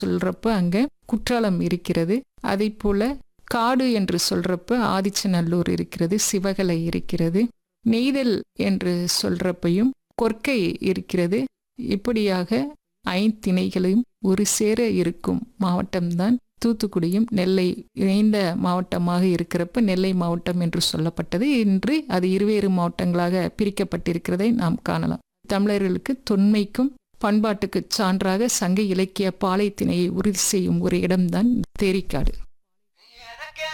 சொல்றப்ப அங்க குற்றாலம் இருக்கிறது அதை போல காடு என்று சொல்றப்ப ஆதிச்சநல்லூர் இருக்கிறது சிவகலை இருக்கிறது நெய்தல் என்று சொல்றப்பையும் கொற்கை இருக்கிறது இப்படியாக ஐந்திணைகளையும் ஒரு சேர இருக்கும் மாவட்டம்தான் தூத்துக்குடியும் நெல்லை இணைந்த மாவட்டமாக இருக்கிறப்ப நெல்லை மாவட்டம் என்று சொல்லப்பட்டது இன்று அது இருவேறு மாவட்டங்களாக பிரிக்கப்பட்டிருக்கிறதை நாம் காணலாம் தமிழர்களுக்கு தொன்மைக்கும் பண்பாட்டுக்கு சான்றாக சங்க இலக்கிய பாலை திணையை உறுதி செய்யும் ஒரு இடம்தான் தேரிக்காடு